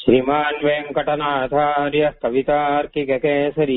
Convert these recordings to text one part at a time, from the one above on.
श्रीमान् वेङ्कटनाथार्यः कवितार्किककेसरी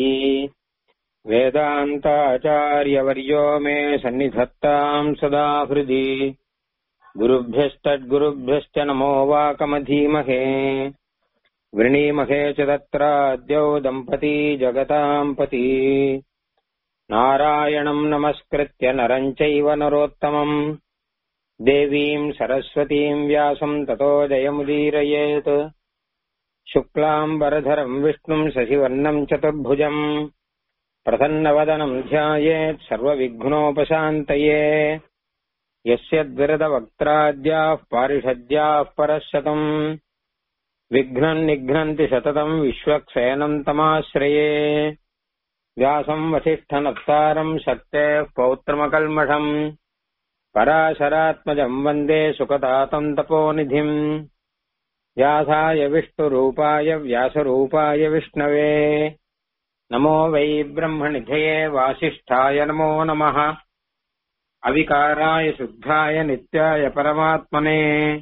वेदान्ताचार्यवर्यो मे सन्निधत्ताम् सदा हृदि गुरुभ्यश्चद्गुरुभ्यश्च नमो वाकमधीमहे वृणीमहे च तत्राद्यौ दम्पती जगताम् पती नारायणम् नमस्कृत्य नरम् चैव नरोत्तमम् देवीम् सरस्वतीम् व्यासम् ततो जयमुदीरयेत् शुक्लाम् वरधरम् विष्णुम् शशिवर्णम् चतुर्भुजम् प्रसन्नवदनम् ध्यायेत् सर्वविघ्नोपशान्तये यस्य द्विरदवक्त्राद्याः पारिषद्याः परशतम् विघ्नम् निघ्नन्ति सततम् विश्वक्सेनम् तमाश्रये व्यासम् वसिष्ठनप्तारम् शक्तेः पौत्रमकल्मषम् पराशरात्मजम् वन्दे सुखदातम् तपोनिधिम् व्यासाय विष्णुरूपाय व्यासरूपाय विष्णवे नमो वै ब्रह्मनिधये वासिष्ठाय नमो नमः अविकाराय शुद्धाय नित्याय परमात्मने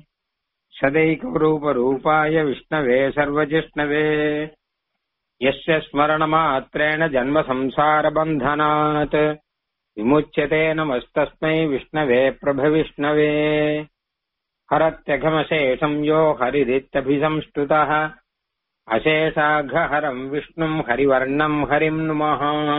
सदैकरूपरूपाय विष्णवे सर्वजिष्णवे यस्य स्मरणमात्रेण जन्मसंसारबन्धनात् विमुच्यते नमस्तस्मै विष्णवे प्रभविष्णवे हरत्यघमशेषम् यो हरिरित्यभिसंस्तुतः அசேஷாகஹரம் விஷ்ணும் ஹரிவர்ணம் ஹரிம் நுமஹ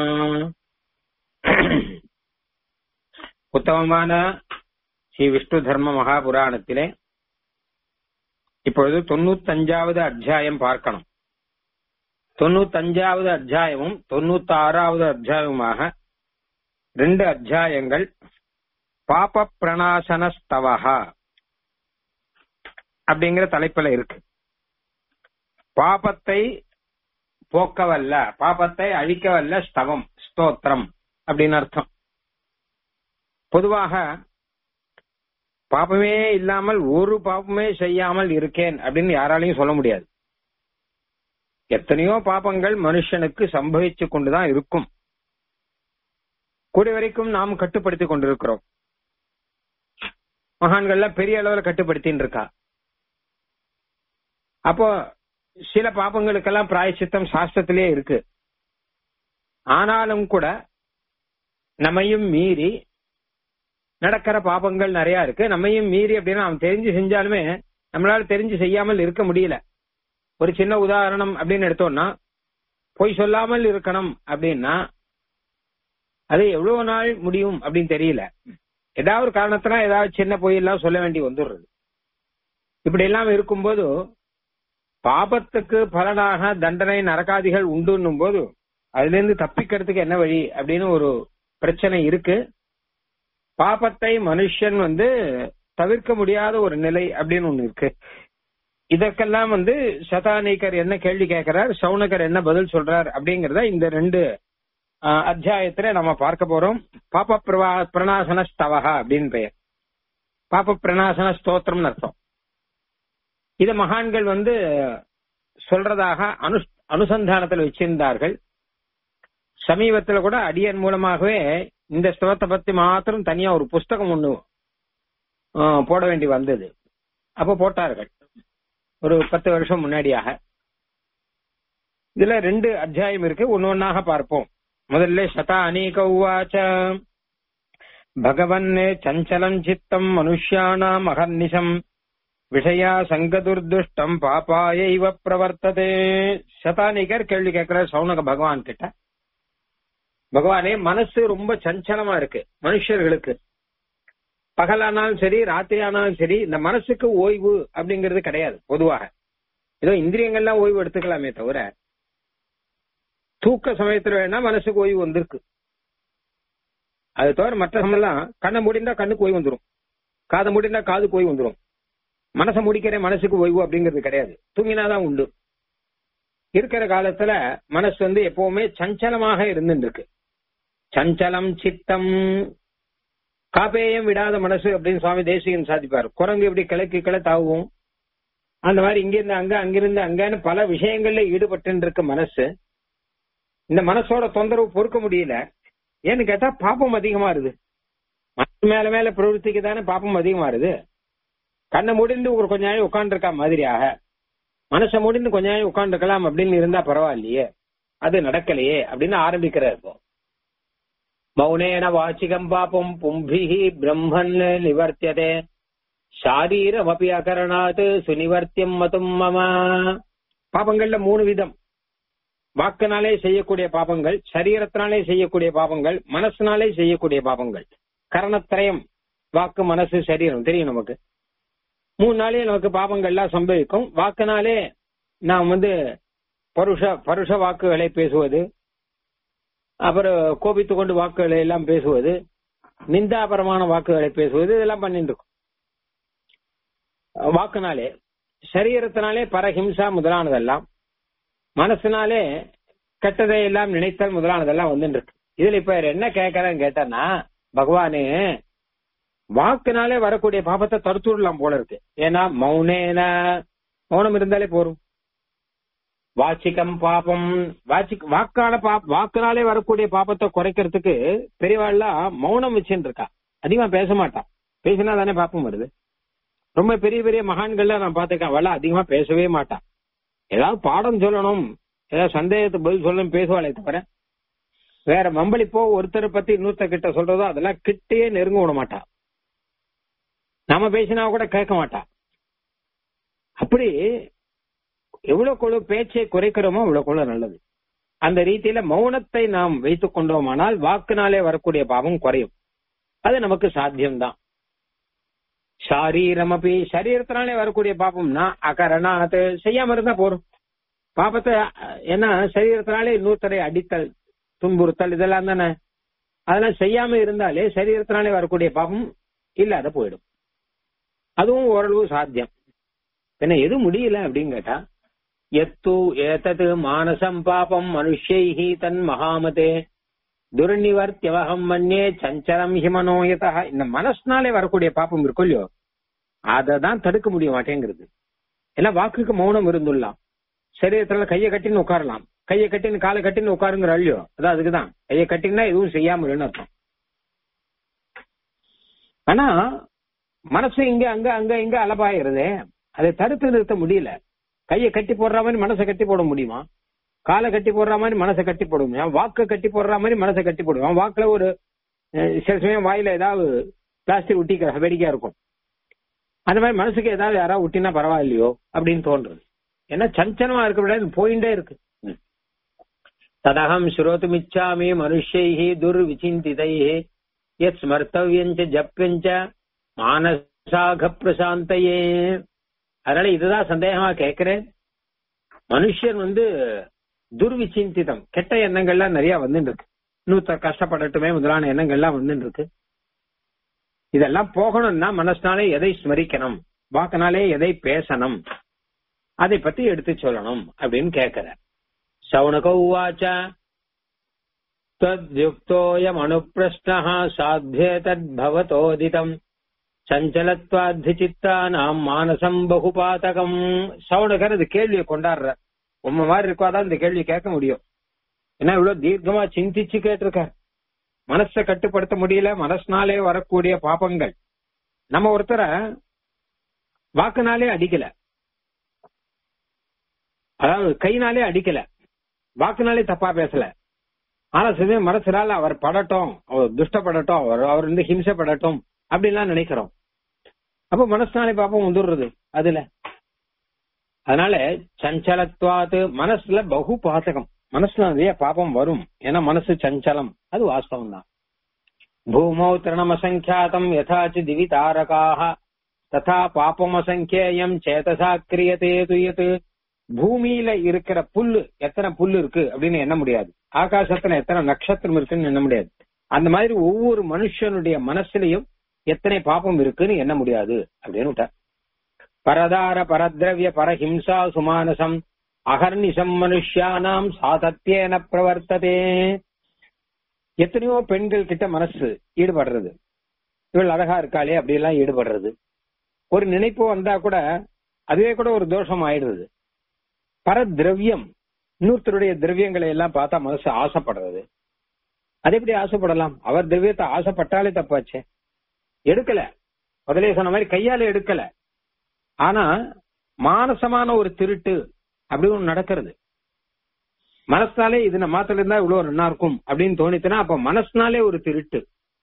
உத்தமமான ஸ்ரீ விஷ்ணு தர்ம மகாபுராணத்திலே இப்பொழுது தொண்ணூத்தஞ்சாவது அத்தியாயம் பார்க்கணும் தொண்ணூத்தஞ்சாவது அத்தியாயமும் தொண்ணூத்தாறாவது அத்தியாயமுமாக ரெண்டு அத்தியாயங்கள் பாப பிரணாசனஸ்தவஹா அப்படிங்கிற தலைப்புல இருக்கு பாபத்தை போக்கவல்ல பாபத்தை அழிக்கவல்ல ஸ்தவம் ஸ்தோத்திரம் அப்படின்னு அர்த்தம் பொதுவாக பாபமே இல்லாமல் ஒரு பாபமே செய்யாமல் இருக்கேன் அப்படின்னு யாராலையும் சொல்ல முடியாது எத்தனையோ பாபங்கள் மனுஷனுக்கு சம்பவிச்சு கொண்டுதான் இருக்கும் கூடி வரைக்கும் நாம் கட்டுப்படுத்திக் கொண்டிருக்கிறோம் மகான்கள்லாம் பெரிய அளவுல கட்டுப்படுத்தின்னு இருக்கா அப்போ சில பாபங்களுக்கெல்லாம் பிராயச்சித்தம் சாஸ்திரத்திலே இருக்கு ஆனாலும் கூட நம்மையும் மீறி நடக்கிற பாபங்கள் நிறைய இருக்கு நம்மையும் மீறி அப்படின்னா நாம் தெரிஞ்சு செஞ்சாலுமே நம்மளால தெரிஞ்சு செய்யாமல் இருக்க முடியல ஒரு சின்ன உதாரணம் அப்படின்னு எடுத்தோம்னா பொய் சொல்லாமல் இருக்கணும் அப்படின்னா அது எவ்வளவு நாள் முடியும் அப்படின்னு தெரியல ஏதாவது ஒரு காரணத்தினா ஏதாவது சின்ன பொய் எல்லாம் சொல்ல வேண்டி வந்துடுறது இப்படி எல்லாம் இருக்கும்போது பாபத்துக்கு பலனாக தண்டனை நரகாதிகள் உண்டுன்னும் போது அதுல இருந்து தப்பிக்கிறதுக்கு என்ன வழி அப்படின்னு ஒரு பிரச்சனை இருக்கு பாபத்தை மனுஷன் வந்து தவிர்க்க முடியாத ஒரு நிலை அப்படின்னு ஒண்ணு இருக்கு இதற்கெல்லாம் வந்து சதானிகர் என்ன கேள்வி கேட்கிறார் சவுனகர் என்ன பதில் சொல்றார் அப்படிங்கறத இந்த ரெண்டு அத்தியாயத்துல நம்ம பார்க்க போறோம் பாப பிரவா பிரணாசன ஸ்தவகா அப்படின்னு பெயர் பாப பிரணாசன ஸ்தோத்திரம்னு அர்த்தம் இத மகான்கள் வந்து சொல்றதாக அனு அனுசந்தானத்தில் வச்சிருந்தார்கள் சமீபத்துல கூட அடியன் மூலமாகவே இந்த ஸ்தவத்தை பத்தி மாத்திரம் தனியா ஒரு புஸ்தகம் ஒண்ணு போட வேண்டி வந்தது அப்ப போட்டார்கள் ஒரு பத்து வருஷம் முன்னாடியாக இதுல ரெண்டு அத்தியாயம் இருக்கு ஒன்னு ஒன்னாக பார்ப்போம் முதல்ல சதா அநேக உவாச்ச பகவன் சஞ்சலம் சித்தம் மனுஷியானாம் அகர்நிசம் விஷயா சங்கதுர்துஷ்டம் பாப்பாய இவ பிரவர்த்ததே சதானிகர் கேள்வி கேட்கிற சவுனக பகவான் கிட்ட பகவானே மனசு ரொம்ப சஞ்சலமா இருக்கு மனுஷர்களுக்கு பகலானாலும் சரி ராத்திரி ஆனாலும் சரி இந்த மனசுக்கு ஓய்வு அப்படிங்கிறது கிடையாது பொதுவாக ஏதோ இந்திரியங்கள்லாம் ஓய்வு எடுத்துக்கலாமே தவிர தூக்க சமயத்துல வேணா மனசுக்கு ஓய்வு வந்திருக்கு அது தவிர மற்ற சமயம்லாம் கண்ணை முடிந்தா கண்ணுக்கு ஓய்வு வந்துடும் காதை முடிந்தா காதுக்கு ஓய்வு வந்துடும் மனசை முடிக்கிற மனசுக்கு ஓய்வு அப்படிங்கிறது கிடையாது தூங்கினாதான் உண்டு இருக்கிற காலத்துல மனசு வந்து எப்பவுமே சஞ்சலமாக இருந்துட்டு இருக்கு சஞ்சலம் சித்தம் காப்பேயம் விடாத மனசு அப்படின்னு சுவாமி தேசிகன் சாதிப்பார் குரங்கு எப்படி கிழக்கு கிளை தாவும் அந்த மாதிரி இங்கிருந்து அங்க அங்கிருந்து அங்கன்னு பல விஷயங்கள்ல ஈடுபட்டு இருக்க மனசு இந்த மனசோட தொந்தரவு பொறுக்க முடியல ஏன்னு கேட்டா பாப்பம் அதிகமா இருது மனசு மேல மேல பிரவருத்திக்கு தானே பாப்பம் அதிகமா இருது கண்ணை முடிந்து ஒரு கொஞ்ச நாள் உட்காந்துருக்கா மாதிரியாக மனசை முடிந்து கொஞ்ச நேரம் உட்காந்துருக்கலாம் அப்படின்னு இருந்தா பரவாயில்லையே அது நடக்கலையே அப்படின்னு ஆரம்பிக்கிறார் இப்போ மௌனேன வாச்சிகம் பாப்பம் பும்பிஹி பிரம்மன் நிவர்த்தியதே சாரீரமபி அகரணாத் சுனிவர்த்தியம் மதும் மம பாபங்கள்ல மூணு விதம் வாக்குனாலே செய்யக்கூடிய பாபங்கள் சரீரத்தினாலே செய்யக்கூடிய பாபங்கள் மனசுனாலே செய்யக்கூடிய பாபங்கள் கரணத்திரயம் வாக்கு மனசு சரீரம் தெரியும் நமக்கு மூணு நாளே நமக்கு பாபங்கள்லாம் சம்பவிக்கும் வாக்குனாலே நாம் வந்து பருஷ பருஷ வாக்குகளை பேசுவது அப்புறம் கோபித்து கொண்டு வாக்குகளை எல்லாம் பேசுவது நிந்தாபரமான வாக்குகளை பேசுவது இதெல்லாம் பண்ணிட்டு இருக்கும் வாக்குனாலே சரீரத்தினாலே பரஹிம்சா முதலானதெல்லாம் மனசுனாலே கெட்டதை எல்லாம் நினைத்தல் முதலானதெல்லாம் வந்துட்டு இருக்கு இதுல இப்ப என்ன கேட்கறேன்னு கேட்டேன்னா பகவானே வாக்குனாலே வரக்கூடிய பாபத்தை தடுத்துடலாம் போல இருக்கு ஏன்னா மௌனேன மௌனம் இருந்தாலே போரும் வாச்சிக்கம் பாபம் வாச்சி வாக்கான பா வாக்குனாலே வரக்கூடிய பாபத்தை குறைக்கிறதுக்கு பெரியவாள்லாம் மௌனம் வச்சுட்டு இருக்கா அதிகமா பேச மாட்டா பேசினா தானே பாப்பம் வருது ரொம்ப பெரிய பெரிய மகான்கள்ல நான் பார்த்திருக்கேன் அவள அதிகமா பேசவே மாட்டான் ஏதாவது பாடம் சொல்லணும் ஏதாவது சந்தேகத்துக்கு பதில் சொல்லணும் பேசுவாளே தவிர வேற மம்பளிப்போ ஒருத்தரை பத்தி இன்னொருத்தர் கிட்ட சொல்றதோ அதெல்லாம் கிட்டே நெருங்க விட மாட்டா நாம பேசினா கூட கேட்க மாட்டா அப்படி எவ்வளவு கொழு பேச்சை குறைக்கிறோமோ அவ்வளவு கொழு நல்லது அந்த ரீதியில மௌனத்தை நாம் வைத்துக் கொண்டோமானால் வாக்குனாலே வரக்கூடிய பாவம் குறையும் அது நமக்கு சாத்தியம்தான் சாரீரம் அப்படி சரீரத்தினாலே வரக்கூடிய பாப்பம்னா அகரணாத் செய்யாம இருந்தா போறோம் பாப்பத்தை ஏன்னா சரீரத்தினாலே இன்னொருத்தரை அடித்தல் துன்புறுத்தல் இதெல்லாம் தானே அதெல்லாம் செய்யாம இருந்தாலே சரீரத்தினாலே வரக்கூடிய பாப்பம் இல்லாத போயிடும் அதுவும் ஓரளவு சாத்தியம் என்ன எது முடியல அப்படின்னு கேட்டா எத்து ஏதது மானசம் பாபம் மனுஷைஹி தன் மகாமதே துர்நிவர்த்தியவகம் மன்னே சஞ்சலம் ஹிமனோயதா இந்த மனசுனாலே வரக்கூடிய பாப்பம் இருக்கும் இல்லையோ அதை தான் தடுக்க முடிய மாட்டேங்கிறது எல்லாம் வாக்குக்கு மௌனம் இருந்துடலாம் சரீரத்துல கையை கட்டின்னு உட்காரலாம் கையை கட்டின்னு காலை கட்டின்னு உட்காருங்கிற அழியோ அதான் அதுக்குதான் கையை கட்டினா எதுவும் செய்யாமல்னு அர்த்தம் ஆனா மனசு இங்க அங்க அங்க இங்க அலபாயிருதே அதை தடுத்து நிறுத்த முடியல கையை கட்டி போடுற மாதிரி மனசை கட்டி போட முடியுமா காலை கட்டி போடுற மாதிரி மனசை கட்டி போட முடியும் வாக்கை கட்டி போடுற மாதிரி மனசை கட்டி போடுவான் வாக்குல ஒரு சில சமயம் வாயில ஏதாவது பிளாஸ்டிக் ஒட்டிக்கிற வேடிக்கையா இருக்கும் அந்த மாதிரி மனசுக்கு ஏதாவது யாராவது ஒட்டினா பரவாயில்லையோ அப்படின்னு தோன்றுது ஏன்னா சஞ்சலமா இருக்க விட போயிட்டே இருக்கு ததகம் ஸ்ரோதுமிச்சாமி மனுஷைஹி துர் விசிந்திதைஹி எத் ஸ்மர்த்தவியஞ்ச ஜப்பியஞ்ச மானசாக பிரசாந்தையே அதனால இதுதான் சந்தேகமா கேட்கிறேன் மனுஷன் வந்து துர்விசிந்திதம் கெட்ட எண்ணங்கள்லாம் நிறைய வந்துட்டு இருக்கு இன்னொருத்தர் கஷ்டப்படட்டுமே முதலான எண்ணங்கள்லாம் வந்துட்டு இருக்கு இதெல்லாம் போகணும்னா மனசுனாலே எதை ஸ்மரிக்கணும் வாக்குனாலே எதை பேசணும் அதை பத்தி எடுத்து சொல்லணும் அப்படின்னு கேட்கிற சவுனக உவாச்ச தத்யுக்தோயம் அனுப்பிரஷ்னः சாத்தியே தத்பவதோதிதம் சஞ்சலத்வாத்தி சித்தானாம் மானசம் பகுபாதகம் சவுனகர் இந்த கேள்வியை கொண்டாடுற உண்மை மாதிரி இருக்காதான் இந்த கேள்வி கேட்க முடியும் ஏன்னா இவ்வளவு தீர்க்கமா சிந்திச்சு கேட்டிருக்கார் மனசை கட்டுப்படுத்த முடியல மனசுனாலே வரக்கூடிய பாப்பங்கள் நம்ம ஒருத்தரை வாக்குனாலே அடிக்கல அதாவது கைனாலே அடிக்கல வாக்குனாலே தப்பா பேசல ஆனா சில மனசுனால அவர் படட்டும் அவர் துஷ்டப்படட்டும் அவர் அவர் வந்து ஹிம்சப்படட்டும் அப்படின்லாம் நினைக்கிறோம் அப்ப மனசுனாலே பாப்பம் வந்துடுறது அதுல அதனால சஞ்சலத்வாது மனசுல பகு பாதகம் மனசுல நிறைய பாபம் வரும் ஏன்னா மனசு சஞ்சலம் அது வாஸ்தவம் தான் பூமௌ திரணமசங்கியாதம் யதாச்சு திவி தாரகாக ததா பாபம் அசங்கேயம் சேதசா கிரியதே துயது பூமியில இருக்கிற புல்லு எத்தனை புல்லு இருக்கு அப்படின்னு எண்ண முடியாது ஆகாசத்துல எத்தனை நட்சத்திரம் இருக்குன்னு எண்ண முடியாது அந்த மாதிரி ஒவ்வொரு மனுஷனுடைய மனசுலயும் எத்தனை பாப்பம் இருக்குன்னு எண்ண முடியாது அப்படின்னு விட்டார் பரதார பரத்ரவிய பரஹிம்சா சுமானசம் அகர்நிசம் மனுஷியானாம் சாதத்தியேன பிரவர்த்ததே எத்தனையோ பெண்கள் கிட்ட மனசு ஈடுபடுறது இவள் அழகா இருக்காளே அப்படி எல்லாம் ஈடுபடுறது ஒரு நினைப்பு வந்தா கூட அதுவே கூட ஒரு தோஷம் ஆயிடுறது பரதிரவியம் இன்னொருத்தருடைய திரவியங்களை எல்லாம் பார்த்தா மனசு ஆசைப்படுறது அது எப்படி ஆசைப்படலாம் அவர் திரவியத்தை ஆசைப்பட்டாலே தப்பாச்சே எடுக்கல முதலே சொன்ன மாதிரி கையால எடுக்கல ஆனா மானசமான ஒரு திருட்டு அப்படி ஒண்ணு நடக்கிறது மனசாலே இது நம்ம மாத்திர இருந்தா இவ்வளவு நல்லா இருக்கும் அப்படின்னு தோணித்துனா அப்ப மனசுனாலே ஒரு திருட்டு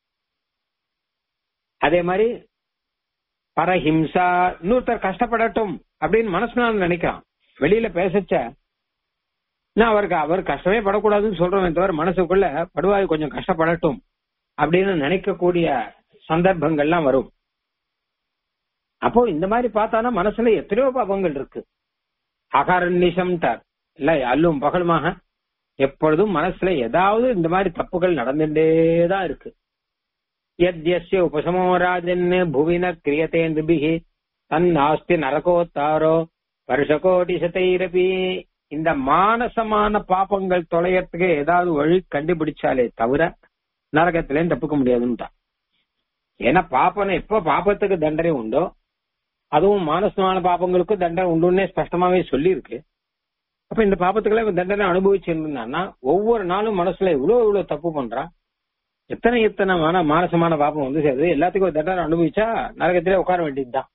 அதே மாதிரி பரஹிம்சா இன்னொருத்தர் கஷ்டப்படட்டும் அப்படின்னு மனசுனால நினைக்கிறான் வெளியில பேசச்ச நான் அவருக்கு அவர் கஷ்டமே படக்கூடாதுன்னு சொல்றோமே தவிர மனசுக்குள்ள படுவாய் கொஞ்சம் கஷ்டப்படட்டும் அப்படின்னு நினைக்கக்கூடிய சந்தர்ப்பங்கள்லாம் வரும் அப்போ இந்த மாதிரி பார்த்தானா மனசுல எத்தனையோ பாபங்கள் இருக்கு அகரநிஷம்ட்டார் இல்ல அல்லும் பகலுமாக எப்பொழுதும் மனசுல ஏதாவது இந்த மாதிரி தப்புகள் நடந்துட்டேதான் இருக்கு யத்யஸ்ய உபசமோ ராஜன் புவின கிரியதே நிபிகி தன் நாஸ்தி நரகோத்தாரோ வருஷகோடி சதைரபி இந்த மானசமான பாப்பங்கள் தொலையறதுக்கு ஏதாவது வழி கண்டுபிடிச்சாலே தவிர நரகத்திலே தப்புக்க முடியாதுன்னுட்டான் ஏன்னா பாப்பனை எப்ப பாப்பத்துக்கு தண்டனை உண்டோ அதுவும் மானசமான பாப்பங்களுக்கும் தண்டனை உண்டுன்னே ஸ்பஷ்டமாவே சொல்லியிருக்கு அப்ப இந்த பாப்பத்துக்களை இவன் தண்டனை அனுபவிச்சிருந்தான்னா ஒவ்வொரு நாளும் மனசுல இவ்வளவு இவ்வளவு தப்பு பண்றான் எத்தனை எத்தனை மான மானசமான பாப்பம் வந்து சேருது எல்லாத்துக்கும் ஒரு தண்டனை அனுபவிச்சா நரகத்திலே உட்கார வேண்டியதுதான்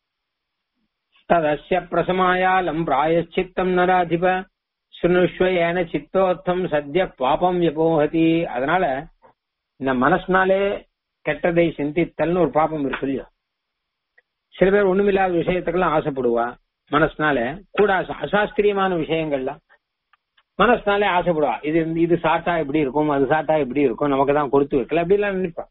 ததஸ்ய பிரசமாயாலம் பிராயச்சித்தம் நராதிப சுனுஷ்வ ஏன சித்தோத்தம் சத்ய பாபம் வியபோகதி அதனால இந்த மனசுனாலே கெட்டதை சிந்தித்தல்னு ஒரு பாப்பம் இருக்கு இல்லையோ சில பேர் ஒண்ணுமில்லாத விஷயத்துக்கெல்லாம் ஆசைப்படுவா மனசுனால கூட அசா- அசாஸ்திரியமான விஷயங்கள்லாம் மனசுனாலே ஆசைப்படுவா இது இது சாப்பிட்டா எப்படி இருக்கும் அது சாப்பிட்டா எப்படி இருக்கும் நமக்கு தான் கொடுத்து வைக்கல அப்படிலாம் நினைப்பா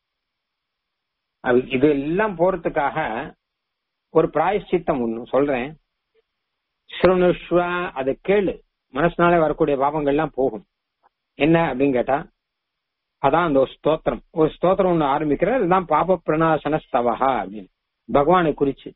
அது இது எல்லாம் போறதுக்காக ஒரு பிராயஷ்சித்தம் ஒண்ணு சொல்றேன் ஸ்ருணுஷ்வா அதை கேளு மனசுனாலே வரக்கூடிய பாபங்கள்லாம் போகும் என்ன அப்படின்னு கேட்டா அதான் அந்த ஒரு ஸ்தோத்திரம் ஒரு ஸ்தோத்திரம் ஒண்ணு ஆரம்பிக்கிற அதுதான் பாப பிரணாசன ஸ்தவஹா அப்படின்னு பகவானை குறிச்சு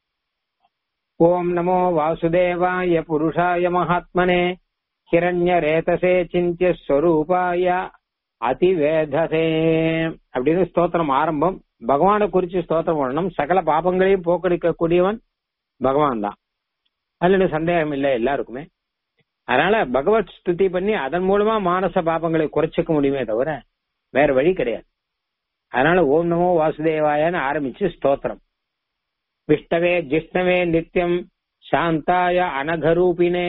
ஓம் நமோ வாசுதேவாய புருஷாய மகாத்மனே ஹிரண்ய ரேதசே சிந்திய ஸ்வரூபாய அதிவேதசே அப்படின்னு ஸ்தோத்திரம் ஆரம்பம் பகவானை குறிச்சு ஸ்தோத்திரம் பண்ணணும் சகல பாபங்களையும் போக்கடிக்கக்கூடியவன் பகவான் தான் அதுல எனக்கு சந்தேகம் இல்லை எல்லாருக்குமே அதனால பகவத் ஸ்துதி பண்ணி அதன் மூலமா மானச பாபங்களை குறைச்சிக்க முடியுமே தவிர வேற வழி கிடையாது அதனால ஓம் நமோ வாசுதேவாயன்னு ஆரம்பிச்சு ஸ்தோத்திரம் விஷ்ணவே ஜிஷ்ணவே நித்யம் சாந்தாய அனகரூபினே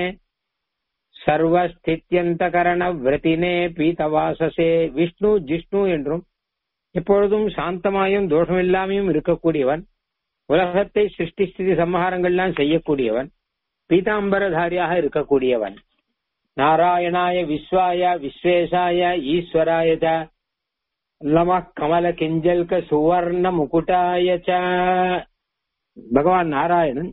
சர்வஸ்தித்யந்தகரண விரதினே பீதவாசசே விஷ்ணு ஜிஷ்ணு என்றும் எப்பொழுதும் சாந்தமாயும் தோஷமில்லாமையும் இருக்கக்கூடியவன் உலகத்தை சிருஷ்டி ஸ்திதி சம்ஹாரங்கள்லாம் செய்யக்கூடியவன் பீதாம்பரதாரியாக இருக்கக்கூடியவன் நாராயணாய விஸ்வாய விஸ்வேஷாய ஈஸ்வராய ச நம கமல கிஞ்சல்க சுவர்ண முகுட்டாய ச பகவான் நாராயணன்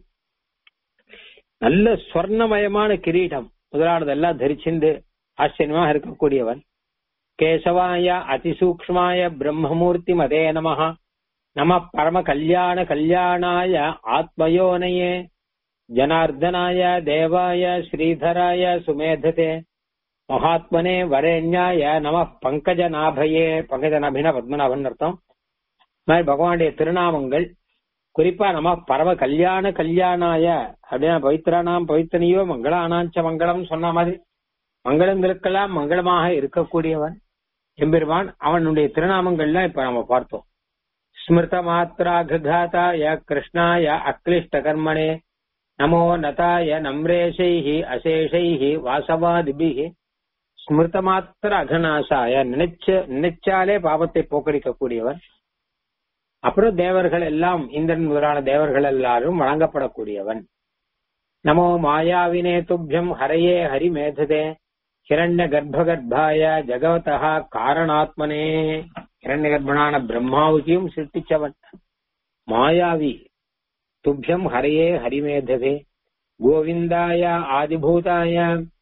நல்ல ஸ்வர்ணமயமான கிரீடம் முதலானதெல்லாம் தரிச்சிந்து ஆச்சரியமாக இருக்கக்கூடியவன் கேசவாய அதிசூக்ஷ்மாய பிரம்மமூர்த்தி மதே நமஹ நம பரம கல்யாண கல்யாணாய ஆத்மயோனயே ஜனார்தனாய தேவாய ஸ்ரீதராய சுமேததே மகாத்மனே வரேண்யாய நம பங்கஜ நாபயே பங்கஜ நாபினா பத்மநாபன் அர்த்தம் இந்த மாதிரி பகவானுடைய திருநாமங்கள் குறிப்பா நம்ம பரம கல்யாண கல்யாணாய அப்படின்னா பவித்ரானாம் பவித்தனியோ மங்களானாஞ்ச மங்களம் சொன்ன மாதிரி மங்களங்களுக்கெல்லாம் மங்களமாக இருக்கக்கூடியவன் எம்பெருமான் அவனுடைய திருநாமங்கள்லாம் இப்ப நம்ம பார்த்தோம் ஸ்மிருத மாத்திராகாத்தாய கிருஷ்ணாய அக்லிஷ்ட கர்மணே நமோ நதாய நம்ரேஷைஹி அசேஷைஹி வாசவாதிபிஹி ஸ்மிருத மாத்திர அகநாசாய நினைச்ச நினைச்சாலே பாவத்தை போக்கடிக்கக்கூடியவன் அப்புறம் தேவர்கள் எல்லாம் இந்திரன் முதலான தேவர்கள் எல்லாரும் வழங்கப்படக்கூடியவன் நமோ மாயாவினே துப்பியம் ஹரையே ஹரிமேததே ஹிரண்ய கர்ப்பகர்ப்பாய ஜகவதா காரணாத்மனே ஹிரண்ய கர்ப்பனான பிரம்மாவுக்கையும் சிருஷ்டிச்சவன் மாயாவி துப்பியம் ஹரையே ஹரிமேததே கோவிந்தாய ஆதிபூதாய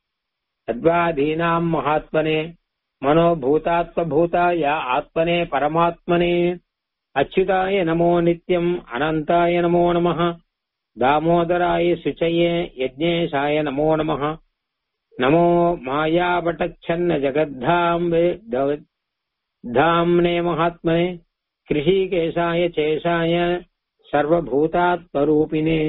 தத்வாதீனாம் மகாத்மனே மனோபூதாத்மபூதாய ஆத்மனே பரமாத்மனே அச்சுதாய நமோ நித்யம் அனந்தாய நமோ நமः தாமோதராய சுச்சயே யஜ்ஞேஷாய நமோ நமः நமோ மாயாபட்டச்சன்ன ஜகத்தாம்பே தவ- தாம்னே மகாத்மனே கிருஷிகேசாய சேஷாய சர்வபூதாத்மரூபினே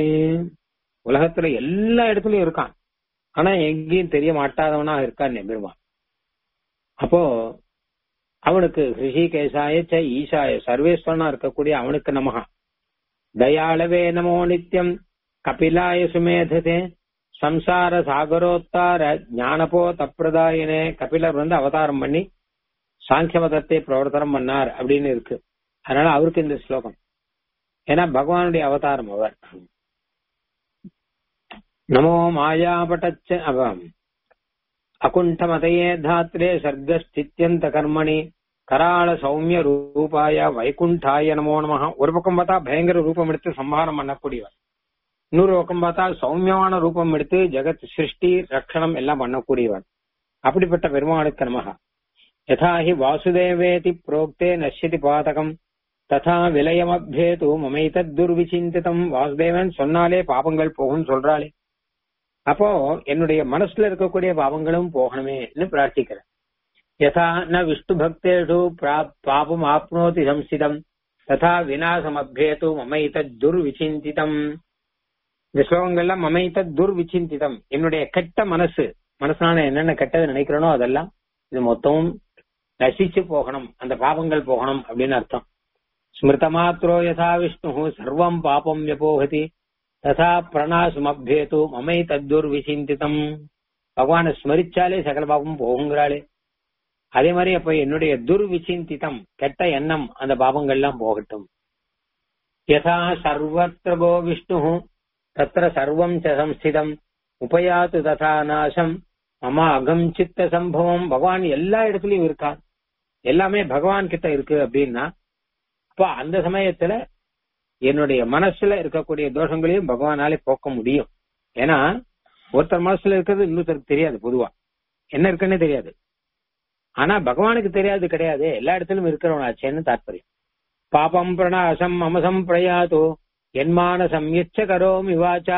உலகத்துல எல்லா இடத்துலயும் இருக்கான் ஆனா எங்கேயும் தெரிய மாட்டாதவனா இருக்கான் பெருமான் அப்போ அவனுக்கு ஹிருஷிகேசாய ச ஈசாய சர்வேஸ்வரனா இருக்கக்கூடிய அவனுக்கு நமகா தயாளவே நமோ நித்யம் கபிலாய சுமேததே சம்சார சாகரோத்தார ஞானபோ தப்பிரதாயனே கபிலர் வந்து அவதாரம் பண்ணி சாங்கியமதத்தை பிரவர்த்தனம் பண்ணார் அப்படின்னு இருக்கு அதனால அவருக்கு இந்த ஸ்லோகம் ஏன்னா பகவானுடைய அவதாரம் அவர் நமோ மாயாபட்டச்ச அவம் அகுண்டமதையே தாத்ரே சர்க்கஸ்தித்யந்த கர்மணி கராள சௌமிய ரூபாய வைகுண்டாய நமோ நமஹ ஒரு பக்கம் பார்த்தா பயங்கர ரூபம் எடுத்து சம்ஹாரம் பண்ணக்கூடியவர் இன்னொரு பக்கம் பார்த்தா சௌமியமான ரூபம் எடுத்து ஜெகத் சிருஷ்டி ரட்சணம் எல்லாம் பண்ணக்கூடியவர் அப்படிப்பட்ட பெருமாளுக்கு நமக யதா ஹி வாசுதேவேதி புரோக்தே நஷ்யதி பாதகம் ததா விலயமப்யேது மமைதத் துர்விசிந்திதம் வாசுதேவன் சொன்னாலே பாபங்கள் போகும் சொல்றாளே அப்போ என்னுடைய மனசுல இருக்கக்கூடிய பாவங்களும் போகணுமேன்னு பிரார்த்திக்கிறேன் யதா ந விஷ்ணு பக்தேஷு பாபம் ஆப்னோதி சம்சிதம் ததா விநாசமப்யேது மமைதத் துர்விசிந்திதம் இந்த ஸ்லோகங்கள்லாம் மமைதத் துர்விசிந்திதம் என்னுடைய கெட்ட மனசு மனசுனால என்னென்ன கெட்டது நினைக்கிறேனோ அதெல்லாம் இது மொத்தமும் நசிச்சு போகணும் அந்த பாபங்கள் போகணும் அப்படின்னு அர்த்தம் ஸ்மிருத மாத்திரோ யதா விஷ்ணு சர்வம் பாபம் வியபோகதி ததா பிரணாசுமப்யேது மமை தத்துர் விசிந்திதம் பகவானை ஸ்மரிச்சாலே சகல பாபம் போகுங்கிறாளே அதே மாதிரி அப்ப என்னுடைய துர்விசிந்திதம் கெட்ட எண்ணம் அந்த பாபங்கள்லாம் போகட்டும் யதா சர்வத்திர கோ விஷ்ணு தத்திர சர்வம் ச சம்ஸ்திதம் உபயாத்து ததா நாசம் மம அகம் சித்த சம்பவம் பகவான் எல்லா இடத்துலயும் இருக்கான் எல்லாமே பகவான் கிட்ட இருக்கு அப்படின்னா அப்ப அந்த சமயத்துல என்னுடைய மனசுல இருக்கக்கூடிய தோஷங்களையும் பகவானாலே போக்க முடியும் ஏன்னா ஒருத்தர் மனசுல இருக்கிறது இன்னொருத்தருக்கு தெரியாது பொதுவா என்ன இருக்குன்னே தெரியாது ஆனா பகவானுக்கு தெரியாது கிடையாது எல்லா இடத்திலும் இருக்கிறவனாச்சேன்னு தாற்பயம் பாபம் பிரணாசம் மமசம் பிரயாதோ என்மான சம்யச்ச கரோமி வாச்சா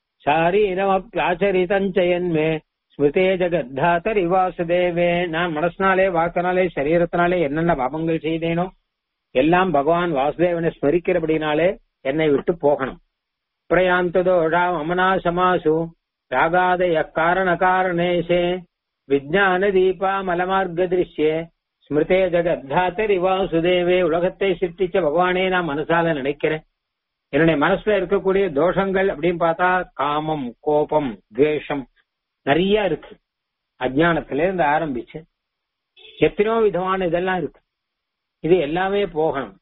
சாரீரமப்யாச்சரிதஞ்சயன்மே ஸ்மிருதே ஜகத்தாத்தர் வாசுதேவே நான் மனசுனாலே வாக்கினாலே சரீரத்தினாலே என்னென்ன பாபங்கள் செய்தேனோ எல்லாம் பகவான் வாசுதேவனை ஸ்மரிக்கிறபடினாலே என்னை விட்டு போகணும் பிரயாந்ததோஷா அமனாசமாசு ராகாதய காரண காரணேஷே விஜான தீபா மலமார்க்க திருஷ்யே ஸ்மிருதே ஜகத்தாத்தரி வாசுதேவே உலகத்தை சிருஷ்டிச்ச பகவானே நான் மனசால நினைக்கிறேன் என்னுடைய மனசுல இருக்கக்கூடிய தோஷங்கள் அப்படின்னு பார்த்தா காமம் கோபம் துவேஷம் நிறைய இருக்கு அஜானத்துல இருந்து ஆரம்பிச்சு எத்தனையோ விதமான இதெல்லாம் இருக்கு இது எல்லாமே போகணும்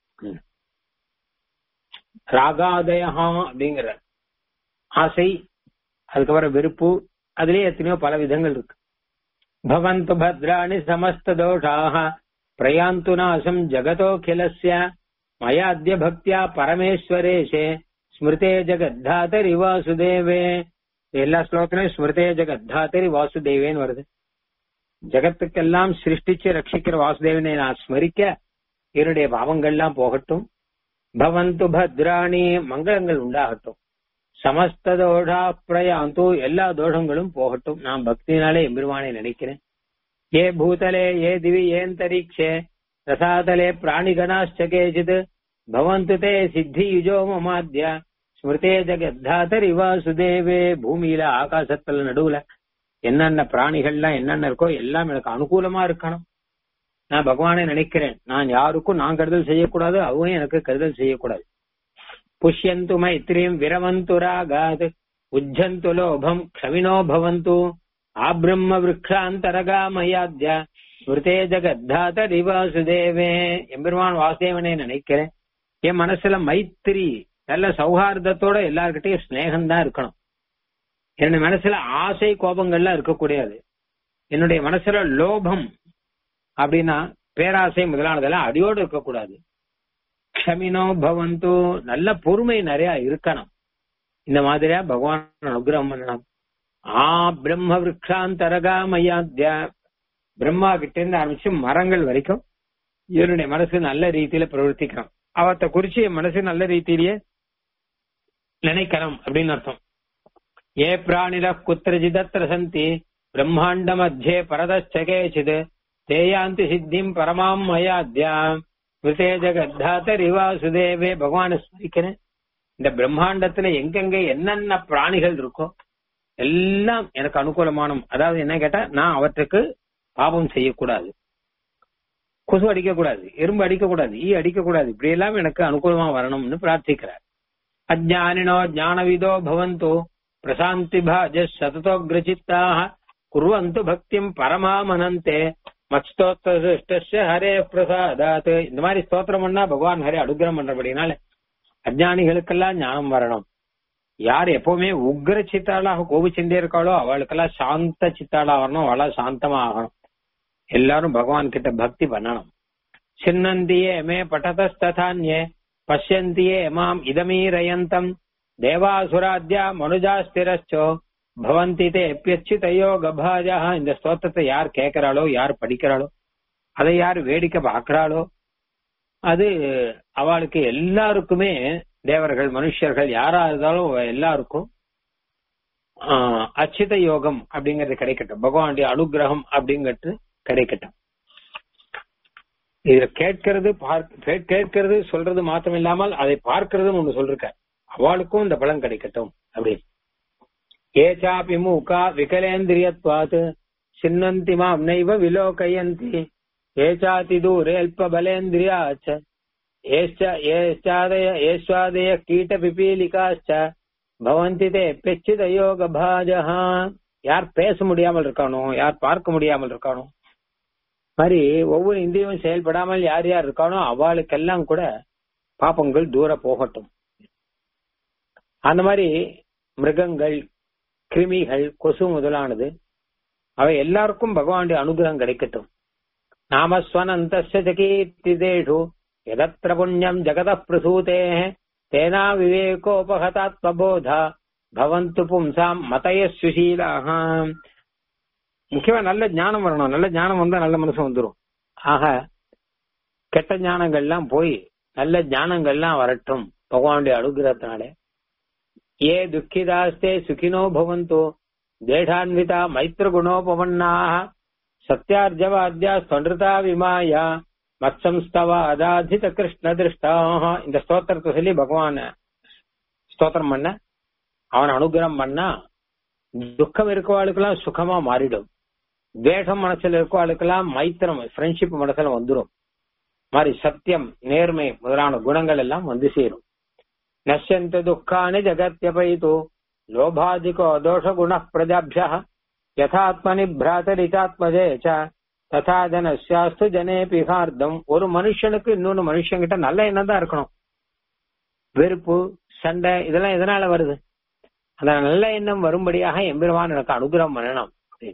ராகாதயா அப்படிங்கிற ஆசை அதுக்கப்புறம் வெறுப்பு அதுலயே எத்தனையோ பல விதங்கள் இருக்கு பவந்து பத்ராணி சமஸ்த தோஷாக பிரயாந்து நாசம் ஜகதோகிலஸ்ய மயாத்திய பக்தியா பரமேஸ்வரேஷே ஸ்மிருதே ஜகத்தாத்தரி வாசுதேவே எல்லா ஸ்லோகத்திலையும் ஸ்மிருதே ஜகத்தாத்தரி வாசுதேவேன்னு வருது ஜகத்துக்கெல்லாம் சிருஷ்டிச்சு ரட்சிக்கிற வாசுதேவனை நான் ஸ்மரிக்க என்னுடைய பாவங்கள்லாம் போகட்டும் பவந்து பத்ராணி மங்களங்கள் உண்டாகட்டும் சமஸ்த தோஷா பிரயாந்து எல்லா தோஷங்களும் போகட்டும் நான் பக்தினாலே எம்பெருமானை நினைக்கிறேன் ஏ பூதலே ஏ திவி ஏந்தரிக்ஷே ரசாதலே பிராணிகணாச்ச கேச்சித் பவந்து தே சித்தி யுஜோ மமாத்ய ஸ்மிருதே ஜகத்தாத்தரி வாசுதேவே பூமியில ஆகாசத்துல நடுவுல என்னென்ன பிராணிகள்லாம் என்னென்ன இருக்கோ எல்லாம் எனக்கு அனுகூலமா இருக்கணும் நான் பகவானை நினைக்கிறேன் நான் யாருக்கும் நான் கருதல் செய்யக்கூடாது அவங்க எனக்கு கருதல் செய்யக்கூடாது புஷ்யந்து மைத்திரியம் விரவந்து ராகாத் உஜ்ஜந்து லோபம் க்ஷவினோ பவந்து ஆப்ரம்ம விரக்ஷாந்தரகா மயாத்ய ஸ்மிருதே ஜகத்தாத்தரி வாசுதேவே எம்பெருமான் வாசுதேவனை நினைக்கிறேன் என் மனசுல மைத்திரி நல்ல சௌஹார்தத்தோட எல்லார்கிட்டையும் ஸ்நேகம் தான் இருக்கணும் என்னுடைய மனசுல ஆசை கோபங்கள்லாம் இருக்கக்கூடாது என்னுடைய மனசுல லோபம் அப்படின்னா பேராசை முதலானதெல்லாம் அடியோடு இருக்கக்கூடாது க்ஷமினோ பவந்து நல்ல பொறுமை நிறைய இருக்கணும் இந்த மாதிரியா பகவான் அனுகிரகம் பண்ணணும் ஆ பிரம்ம விரக்ஷாந்தரகா மையாத்ய பிரம்மா கிட்ட இருந்து ஆரம்பிச்சு மரங்கள் வரைக்கும் இவருடைய மனசு நல்ல ரீதியில பிரவர்த்திக்கணும் அவத்தை குறிச்சு என் மனசு நல்ல ரீதியிலேயே நினைக்கணும் அப்படின்னு அர்த்தம் ஏ பிராணிர குத்திரஜிதத்திர சந்தி பிரம்மாண்ட மத்தியே பரதச்ச கேச்சித் தேயாந்தி சித்திம் பரமாம் மயாத்யா மிருதே ஜகத்தாத்தரி வாசுதேவே பகவான ஸ்மரிக்கிறேன் இந்த பிரம்மாண்டத்துல எங்கெங்க என்னென்ன பிராணிகள் இருக்கோ எல்லாம் எனக்கு அனுகூலமானும் அதாவது என்ன கேட்டா நான் அவற்றுக்கு பாபம் செய்யக்கூடாது கொசு அடிக்க கூடாது எறும்பு அடிக்க கூடாது ஈ அடிக்க கூடாது இப்படி எல்லாம் எனக்கு அனுகூலமா வரணும்னு பிரார்த்திக்கிறார் அஜானினோ ஞானவிதோ பவந்து பிரசாந்தி பாஜ சததோக்ரசித்தாக குர்வந்து பக்திம் பரமாமனந்தே மத்ஸ்தோத்திர ஹரே பிரசாதாத் இந்த மாதிரி ஸ்தோத்திரம் பண்ணா பகவான் ஹரே அனுகிரகம் பண்றபடினால அஜானிகளுக்கெல்லாம் ஞானம் வரணும் யார் எப்பவுமே உக்ர சித்தாளாக கோபிச்சுட்டே இருக்காளோ அவளுக்கெல்லாம் சாந்த சித்தாளா வரணும் அவளா சாந்தமா ஆகணும் எல்லாரும் பகவான் கிட்ட பக்தி பண்ணணும் சின்னந்தியே மே பட்டதஸ்ததான்யே பஷ்யந்தியே மாம் இதமீரயந்தம் தேவாசுராத்யா மனுஜாஸ்திரச்சோ பவந்தி தே எப்பியச்சிதையோ கபாஜா இந்த ஸ்தோத்திரத்தை யார் கேட்கிறாளோ யார் படிக்கிறாளோ அதை யார் வேடிக்கை பார்க்கிறாளோ அது அவளுக்கு எல்லாருக்குமே தேவர்கள் மனுஷர்கள் யாரா இருந்தாலும் எல்லாருக்கும் ஆஹ், அச்சித யோகம் அப்படிங்கிறது கிடைக்கட்டும் பகவானுடைய அனுகிரகம் அப்படிங்கிறது கிடைக்கட்டும் இதுல கேட்கிறது பார்க்க கேட்கிறது சொல்றது மாத்திரம் இல்லாமல் அதை பார்க்கிறதுன்னு ஒண்ணு சொல்லிருக்க அவளுக்கும் இந்த பலன் கிடைக்கட்டும் அப்படின்னு ஏச்சாபி மூக்கா விகலேந்திரியத்வாத் சின்னந்தி மாம் நைவ விலோகயந்தி ஏச்சாதி தூரே அல்ப பலேந்திரியாச்ச ஏஷ்ட ஏஷ்டாதய ஏஷ்வாதய கீட்ட பிபீலிகாச்ச பவந்தி தே பெச்சித யோக பாஜஹா யார் பேச முடியாமல் இருக்கானோ யார் பார்க்க முடியாமல் இருக்கானோ மாதிரி ஒவ்வொரு இந்தியமும் செயல்படாமல் யார் யார் இருக்கானோ அவளுக்கெல்லாம் கூட பாப்பங்கள் தூர போகட்டும் அந்த மாதிரி மிருகங்கள் கிருமிகள் கொசு முதலானது அவை எல்லாருக்கும் பகவானுடைய அனுகிரகம் கிடைக்கட்டும் நாமஸ்வனந்த கீர்த்திதேஷு எதத்திர புண்ணியம் ஜெகத பிரசூதே தேனா விவேகோபகதாத்மபோதா பவந்து பும்சாம் மதய சுசீலாக முக்கியமா நல்ல ஞானம் வரணும் நல்ல ஞானம் வந்தா நல்ல மனசு வந்துரும் ஆக கெட்ட ஞானங்கள்லாம் போய் நல்ல ஞானங்கள்லாம் வரட்டும் பகவானுடைய அனுகிரகத்தினாலே ஏ துக்கிதாஸ்தே சுகினோ பவந்தோ தேடான்விதா மைத்திர குணோபவன்னாக சத்யார்ஜவாத்யா ஸ்வன்ருதா விமாயா மத்சம்ஸ்தவ அதாதித கிருஷ்ண திருஷ்டாக இந்த ஸ்தோத்திரத்தை சொல்லி பகவான் ஸ்தோத்திரம் பண்ண அவன் அனுகிரகம் பண்ணா துக்கம் இருக்கவாளுக்கெல்லாம் சுகமா மாறிடும் துவேஷம் மனசுல இருக்கவாளுக்கெல்லாம் மைத்திரம் ஃப்ரெண்ட்ஷிப் மனசுல வந்துடும் மாதிரி சத்தியம் நேர்மை முதலான குணங்கள் எல்லாம் வந்து சேரும் நஷ்யந்த துக்கானி ஜகத்யபயிது லோபாதிகோ தோஷ குண பிரஜாபிய யதாத்மனி பிராதரிதாத்மஜே ச ததா ஜனஸ்யாஸ்து ஜனே பிகார்த்தம் ஒரு மனுஷனுக்கு இன்னொன்னு மனுஷங்கிட்ட நல்ல எண்ணம் தான் இருக்கணும் வெறுப்பு சண்டை இதெல்லாம் எதனால வருது அந்த நல்ல எண்ணம் வரும்படியாக எம்பெருமான் எனக்கு அனுகிரகம் பண்ணணும்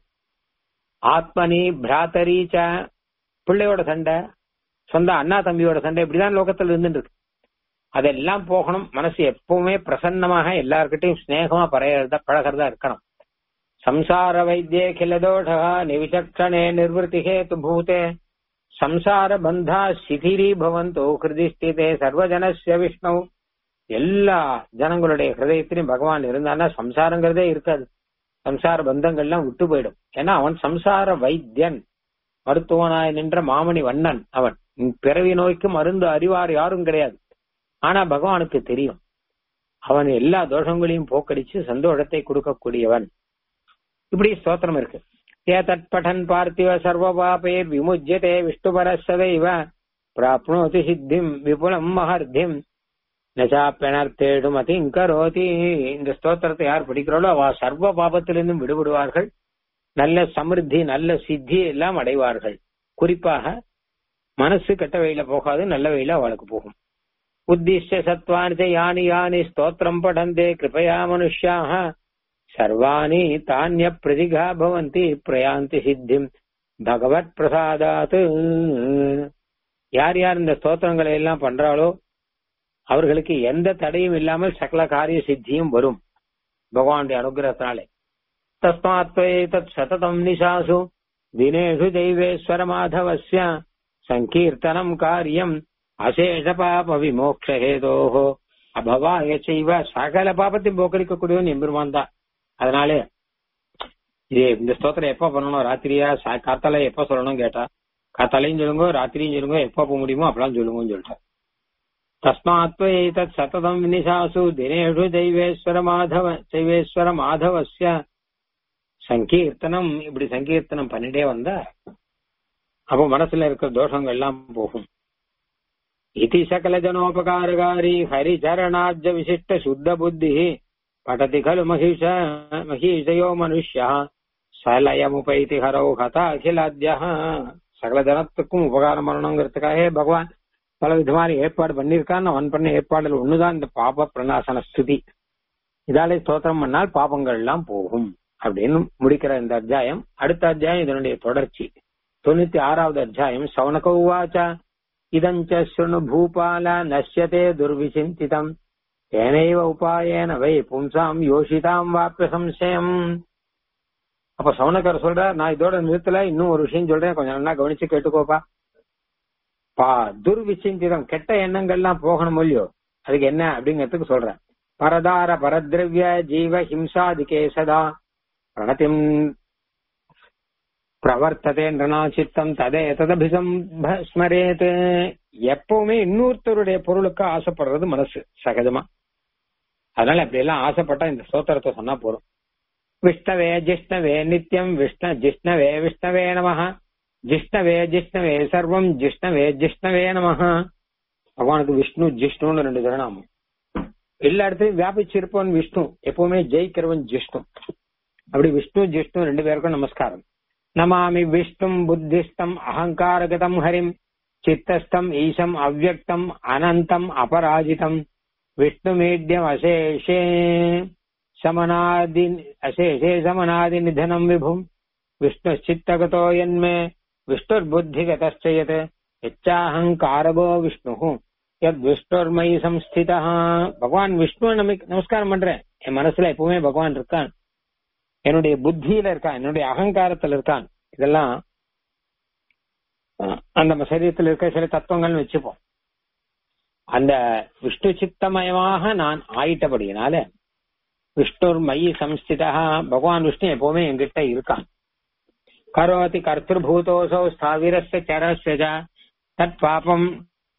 ஆத்மனி பிராத்தரி ச பிள்ளையோட சண்டை சொந்த அண்ணா தம்பியோட சண்டை இப்படிதான் லோகத்துல இருந்துட்டு இருக்கு அதெல்லாம் போகணும் மனசு எப்பவுமே பிரசன்னமாக எல்லார்கிட்டையும் ஸ்நேகமா பறையறதா பழகிறதா இருக்கணும் சம்சார வைத்தியே கிலதோஷா நிவிசக்ஷணே நிர்வൃத்தி ஹேத்து பூதே சம்சார பந்தா சிதிரி பவந்தோ ஹிருதி ஸ்திதே சர்வஜனஸ்ய விஷ்ணு எல்லா ஜனங்களுடைய ஹிருதயத்திலையும் பகவான் இருந்தான்னா சம்சாரங்கிறதே இருக்காது சம்சார பந்தங்கள்லாம் விட்டு போயிடும் ஏன்னா அவன் சம்சார வைத்தியன் மருத்துவனாய் நின்ற மாமணி வண்ணன் அவன் பிறவி நோய்க்கு மருந்து அறிவார் யாரும் கிடையாது ஆனா பகவானுக்கு தெரியும் அவன் எல்லா தோஷங்களையும் போக்கடிச்சு சந்தோஷத்தை கொடுக்கக்கூடியவன் இப்படி ஸ்தோத்திரம் இருக்கு ஏதத் படன் பார்த்திவ சர்வ பாபைர் விமுஜ்யதே விஷ்ணுபர சதைவ பிராப்னோதி சித்திம் விபுலம் மகர்த்திம் நஜாப்பெனர்த்தேடு மதிங்கரோதி இந்த ஸ்தோத்திரத்தை யார் படிக்கிறாளோ அவ சர்வ பாபத்திலிருந்தும் விடுபடுவார்கள் நல்ல சமிருத்தி நல்ல சித்தி எல்லாம் அடைவார்கள் குறிப்பாக மனசு கெட்ட வழியில போகாது நல்ல வழியில அவளுக்கு போகும் உத்திஷ்ய சத்வானி யானி யானி ஸ்தோத்திரம் படந்தே கிருபயா மனுஷாக சர்வாணி தானிய பிரதிகா பவந்தி பிரயாந்தி சித்திம் பகவத் பிரசாதாத் யார் யார் இந்த ஸ்தோத்திரங்களை எல்லாம் பண்றாளோ அவர்களுக்கு எந்த தடையும் இல்லாமல் சகல காரிய சித்தியும் வரும் பகவானுடைய அனுகிரகத்தினாலே தஸ்மாத் தத் சததம் நிசாசு தினேஷு தெய்வேஸ்வர மாதவஸ்ய சங்கீர்த்தனம் காரியம் அசேஷ பாப விமோக்ஷ ஹேதோஹோ அபவாய செய்வ சகல பாபத்தையும் போக்கடிக்கக்கூடியவன் எம்பெருமான் தான் அதனாலே இது இந்த ஸ்தோத்திரம் எப்ப பண்ணணும் ராத்திரியா சா- காத்தால எப்ப சொல்லணும் கேட்டா காத்தாலையும் சொல்லுங்க ராத்திரியும் சொல்லுங்க எப்ப போக முடியுமோ அப்பெல்லாம் சொல்லுங்கன்னு சொல்லிட்டார் தஸ்மாத் தத் சததம் நிசாசு தினேஷு தெய்வேஸ்வர மாதவ தெய்வேஸ்வர மாதவஸ்ய சங்கீர்த்தனம் இப்படி சங்கீர்த்தனம் பண்ணிட்டே வந்தா அப்போ மனசுல இருக்கிற தோஷங்கள் எல்லாம் போகும் इति सकलजनोपकारकारी हरिचरणाब्ज विशिष्ट शुद्ध बुद्धिः पठति खलु महिष महिषयो मनुष्यः சலயமுபைதி ஹரோ ஹதா அகிலாத்தியா சகல ஜனத்துக்கும் உபகாரம் பண்ணணுங்கிறதுக்காக பகவான் பல விதமான ஏற்பாடு பண்ணியிருக்கான் அவன் பண்ண ஏற்பாடுல ஒண்ணுதான் இந்த பாப பிரணாசன ஸ்துதி இதாலே ஸ்தோத்திரம் பண்ணால் பாபங்கள் எல்லாம் போகும் அப்படின்னு முடிக்கிற இந்த அத்தியாயம் அடுத்த அத்தியாயம் இதனுடைய தொடர்ச்சி தொண்ணூத்தி ஆறாவது அத்தியாயம் சௌனக உவாச்ச இதஞ்ச சுணு பூபால நஷ்யதே துர்விசிந்திதம் தேனைவ உபாயேன வை பும்சாம் யோசிதாம் வாப்பிய சம்சயம் அப்ப சவுனக்கர் சொல்ற நான் இதோட நிறுத்தல இன்னும் ஒரு விஷயம் சொல்றேன் கொஞ்சம் நல்லா கவனிச்சு கேட்டுக்கோப்பா பா துர்விசிந்திதம் கெட்ட எண்ணங்கள்லாம் போகணும் இல்லையோ அதுக்கு என்ன அப்படிங்கிறதுக்கு சொல்றேன் பரதார பரத்ரவ்ய ஜீவ ஹிம்சாதிகே சதா பிரணத்திம் பிரவர்த்ததே சித்தம் ததே ததபிசம் ஸ்மரேத் எப்பவுமே இன்னொருத்தருடைய பொருளுக்கு ஆசைப்படுறது மனசு சகஜமா அதனால அப்படி எல்லாம் ஆசைப்பட்டா இந்த ஸ்தோத்திரத்தை சொன்னா போதும் விஷ்ணவே ஜிஷ்ணவே நித்யம் விஷ்ண ஜிஷ்ணவே விஷ்ணவே நம ஜிஷ்ணவே ஜிஷ்ணவே சர்வம் ஜிஷ்ணவே ஜிஷ்ணவே நம பகவானுக்கு விஷ்ணு ஜிஷ்ணுன்னு ரெண்டு திருநாமம் எல்லா இடத்துலயும் வியாபிச்சிருப்பவன் விஷ்ணு எப்பவுமே ஜெயிக்கிறவன் ஜிஷ்ணு அப்படி விஷ்ணு ஜிஷ்ணு ரெண்டு பேருக்கும் நமஸ்காரம் நமாமி விஷ்ணும் புத்திஸ்தம் அகங்காரகதம் ஹரிம் சித்தஸ்தம் ஈசம் அவ்வக்தம் அனந்தம் அபராஜிதம் விஷ்ணுமீட்யம் அசேஷே समनादि अशेषे समनादि निधनम विभुम विष्णुश्चित्तगतो यन्मे विष्णुर्बुद्धिगतश्च यत् यच्चाहङ्कारगो विष्णुः यद விஷ்ணுர்மயி சம்ஸ்திதா பகவான் விஷ்ணு நமக்கு நமஸ்காரம் பண்றேன் என் மனசுல எப்பவுமே பகவான் இருக்கான் என்னுடைய புத்தியில இருக்கான் என்னுடைய அகங்காரத்துல இருக்கான் இதெல்லாம் அந்த சரீரத்தில் இருக்க சில தத்துவங்கள்னு வச்சுப்போம் அந்த விஷ்ணு சித்தமயமாக நான் ஆயிட்டபடியினால விஷ்ணுர் மயி சம்ஸ்திதா பகவான் விஷ்ணு எப்பவுமே என்கிட்ட இருக்கான் கரோதி கர்த்திருபூதோசோ ஸ்தாவிரஸ்ய சரஸ்ய தத் பாபம்